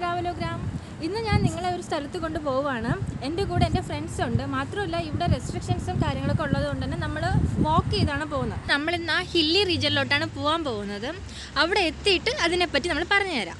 ട്രാവലോഗ്രാം ഇന്ന് ഞാൻ നിങ്ങളെ ഒരു സ്ഥലത്ത് കൊണ്ട് പോവുകയാണ് എൻ്റെ കൂടെ എൻ്റെ ഫ്രണ്ട്സ് ഉണ്ട് മാത്രമല്ല ഇവിടെ റെസ്ട്രിക്ഷൻസും കാര്യങ്ങളൊക്കെ ഉള്ളത് കൊണ്ട് തന്നെ നമ്മൾ വാക്ക് ചെയ്താണ് പോകുന്നത് നമ്മൾ ഇന്ന് ആ ഹില്ലി റീജിയനിലോട്ടാണ് പോകാൻ പോകുന്നത് അവിടെ എത്തിയിട്ട് അതിനെപ്പറ്റി നമ്മൾ പറഞ്ഞുതരാം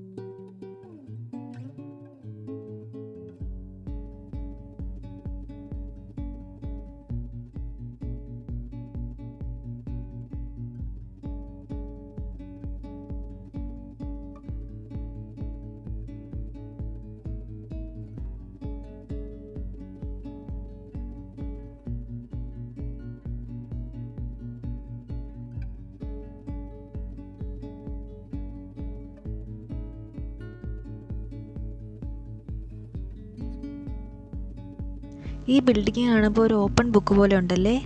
ഈ ബിൽഡിംഗ് കാണുമ്പോൾ ഒരു ഓപ്പൺ ബുക്ക് പോലെ ഉണ്ടല്ലേ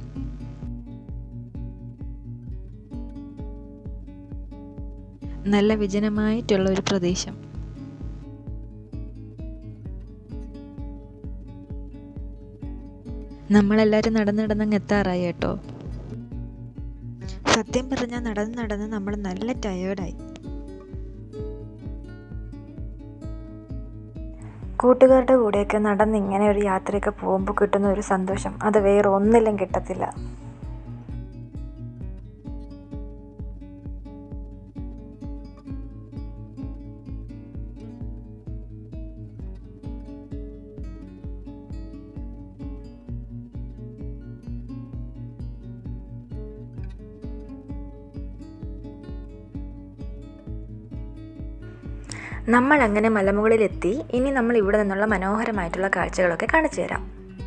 നല്ല വിജനമായിട്ടുള്ള ഒരു പ്രദേശം നമ്മളെല്ലാവരും നടന്ന് നടന്നങ്ങ് എത്താറായി കേട്ടോ സത്യം പറഞ്ഞാൽ നടന്ന് നടന്ന് നമ്മൾ നല്ല ടയേർഡായി കൂട്ടുകാരുടെ കൂടെയൊക്കെ നടന്ന് ഇങ്ങനെ ഒരു യാത്രയൊക്കെ പോകുമ്പോൾ കിട്ടുന്ന ഒരു സന്തോഷം അത് വേറെ ഒന്നിലും കിട്ടത്തില്ല നമ്മൾ അങ്ങനെ മലമുകളിലെത്തി ഇനി നമ്മൾ ഇവിടെ നിന്നുള്ള മനോഹരമായിട്ടുള്ള കാഴ്ചകളൊക്കെ കാണിച്ചു തരാം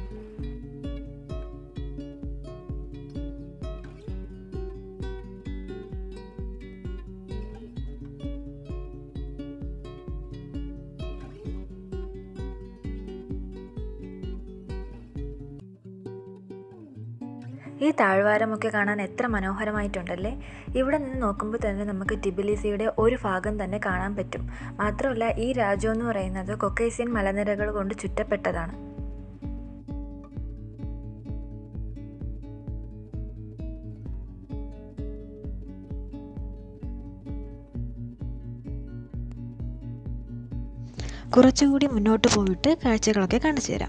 ഈ താഴ്വാരമൊക്കെ കാണാൻ എത്ര മനോഹരമായിട്ടുണ്ടല്ലേ ഇവിടെ നിന്ന് നോക്കുമ്പോൾ തന്നെ നമുക്ക് ടിബിലിസിയുടെ ഒരു ഭാഗം തന്നെ കാണാൻ പറ്റും മാത്രമല്ല ഈ രാജ്യം എന്ന് പറയുന്നത് കൊക്കേസിയൻ മലനിരകൾ കൊണ്ട് ചുറ്റപ്പെട്ടതാണ് കുറച്ചുകൂടി മുന്നോട്ട് പോയിട്ട് കാഴ്ചകളൊക്കെ കാണിച്ചു തരാം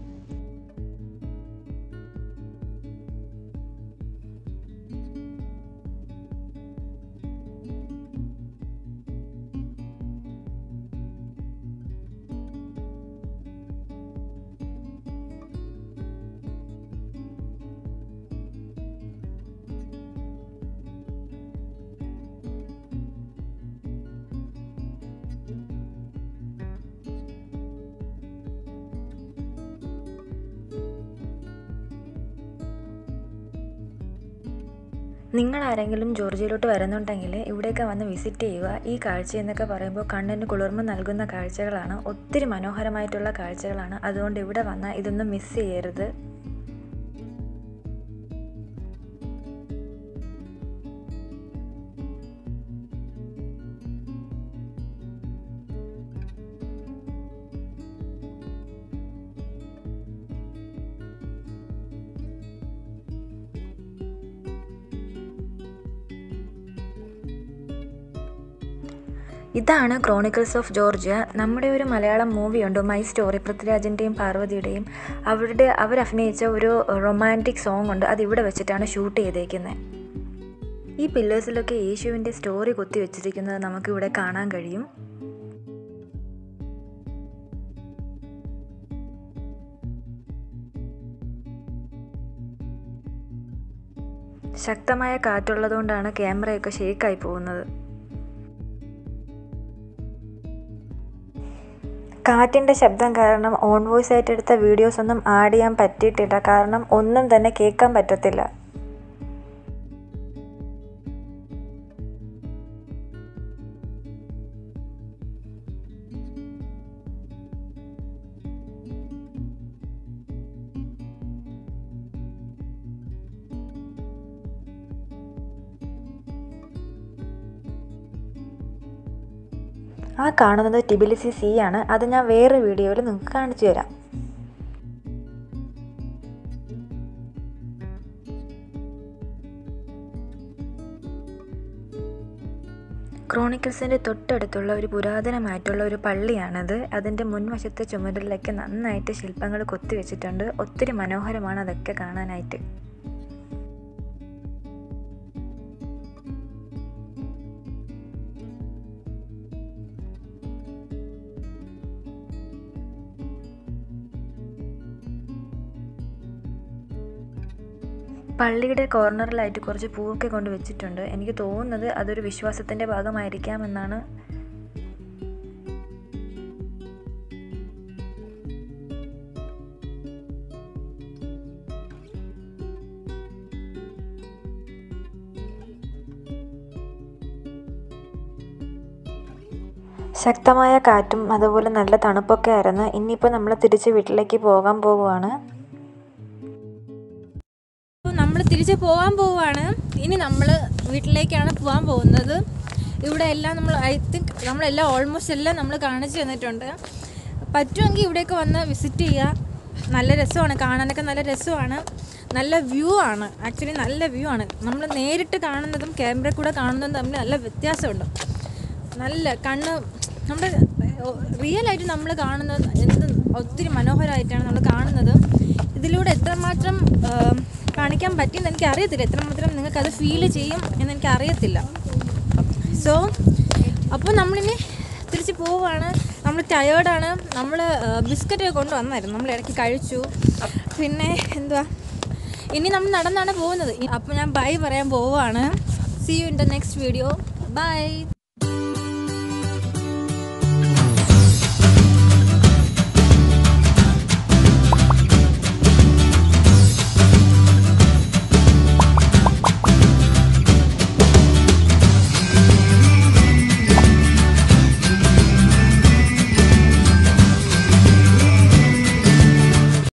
നിങ്ങൾ ആരെങ്കിലും ജോർജിയയിലോട്ട് വരുന്നുണ്ടെങ്കിൽ ഇവിടെയൊക്കെ വന്ന് വിസിറ്റ് ചെയ്യുക ഈ കാഴ്ച എന്നൊക്കെ പറയുമ്പോൾ കണ്ണിന് കുളിർമ നൽകുന്ന കാഴ്ചകളാണ് ഒത്തിരി മനോഹരമായിട്ടുള്ള കാഴ്ചകളാണ് അതുകൊണ്ട് ഇവിടെ വന്നാൽ ഇതൊന്നും മിസ് ചെയ്യരുത് ഇതാണ് ക്രോണിക്കിൾസ് ഓഫ് ജോർജിയ നമ്മുടെ ഒരു മലയാളം മൂവിയുണ്ട് മൈ സ്റ്റോറി പൃഥ്വിരാജിൻ്റെയും പാർവതിയുടെയും അവരുടെ അവരഭിനയിച്ച ഒരു റൊമാൻറ്റിക് സോങ് ഉണ്ട് അത് ഇവിടെ വെച്ചിട്ടാണ് ഷൂട്ട് ചെയ്തേക്കുന്നത് ഈ പില്ലേഴ്സിലൊക്കെ യേശുവിൻ്റെ സ്റ്റോറി കൊത്തി വെച്ചിരിക്കുന്നത് നമുക്കിവിടെ കാണാൻ കഴിയും ശക്തമായ കാറ്റുള്ളതുകൊണ്ടാണ് ക്യാമറയൊക്കെ ഷേക്കായി പോകുന്നത് കാറ്റിൻ്റെ ശബ്ദം കാരണം ഓൺ വോയിസ് ആയിട്ട് എടുത്ത വീഡിയോസ് ഒന്നും ആഡ് ചെയ്യാൻ പറ്റിയിട്ടില്ല കാരണം ഒന്നും തന്നെ കേൾക്കാൻ പറ്റത്തില്ല ആ കാണുന്നത് ടിബിലിസി സീ ആണ് അത് ഞാൻ വേറെ വീഡിയോയിൽ നിങ്ങൾക്ക് കാണിച്ചു തരാം ക്രോണിക്കിൾസിൻ്റെ തൊട്ടടുത്തുള്ള ഒരു പുരാതനമായിട്ടുള്ള ഒരു പള്ളിയാണത് അതിൻ്റെ മുൻവശത്തെ ചുമരിലൊക്കെ നന്നായിട്ട് ശില്പങ്ങൾ കൊത്തിവെച്ചിട്ടുണ്ട് ഒത്തിരി മനോഹരമാണ് അതൊക്കെ കാണാനായിട്ട് പള്ളിയുടെ കോർണറിലായിട്ട് കുറച്ച് പൂവൊക്കെ കൊണ്ട് വെച്ചിട്ടുണ്ട് എനിക്ക് തോന്നുന്നത് അതൊരു വിശ്വാസത്തിൻ്റെ ഭാഗമായിരിക്കാമെന്നാണ് ശക്തമായ കാറ്റും അതുപോലെ നല്ല തണുപ്പൊക്കെ ആയിരുന്നു ഇനിയിപ്പോൾ നമ്മൾ തിരിച്ച് വീട്ടിലേക്ക് പോകാൻ പോകുവാണ് നമ്മൾ തിരിച്ച് പോകാൻ പോവുകയാണ് ഇനി നമ്മൾ വീട്ടിലേക്കാണ് പോകാൻ പോകുന്നത് ഇവിടെ എല്ലാം നമ്മൾ ഐ തിങ്ക് നമ്മളെല്ലാം ഓൾമോസ്റ്റ് എല്ലാം നമ്മൾ കാണിച്ചു തന്നിട്ടുണ്ട് പറ്റുമെങ്കിൽ ഇവിടെയൊക്കെ വന്ന് വിസിറ്റ് ചെയ്യുക നല്ല രസമാണ് കാണാനൊക്കെ നല്ല രസമാണ് നല്ല വ്യൂ ആണ് ആക്ച്വലി നല്ല വ്യൂ ആണ് നമ്മൾ നേരിട്ട് കാണുന്നതും ക്യാമറ കൂടെ കാണുന്നതും തമ്മിൽ നല്ല വ്യത്യാസമുണ്ട് നല്ല കണ്ണ് നമ്മുടെ റിയൽ ആയിട്ട് നമ്മൾ കാണുന്നത് എന്ത് ഒത്തിരി മനോഹരമായിട്ടാണ് നമ്മൾ കാണുന്നത് ഇതിലൂടെ എത്രമാത്രം ആ, കാണിക്കാൻ പറ്റിയെന്ന് എനിക്ക് അറിയത്തില്ല എത്രമാത്രം നിങ്ങൾക്ക് അത് ഫീൽ ചെയ്യും എന്ന് എനിക്ക് അറിയത്തില്ല സോ അപ്പോൾ നമ്മളിനി തിരിച്ച് പോവുകയാണ് നമ്മൾ ടയേർഡാണ് നമ്മൾ ബിസ്ക്കറ്റ് കൊണ്ടുവന്നായിരുന്നു നമ്മൾ ഇടയ്ക്ക് കഴിച്ചു പിന്നെ എന്തുവാ ഇനി നമ്മൾ നടന്നാണ് പോകുന്നത് അപ്പോൾ ഞാൻ ബൈ പറയാൻ പോവുകയാണ് see you in the next video by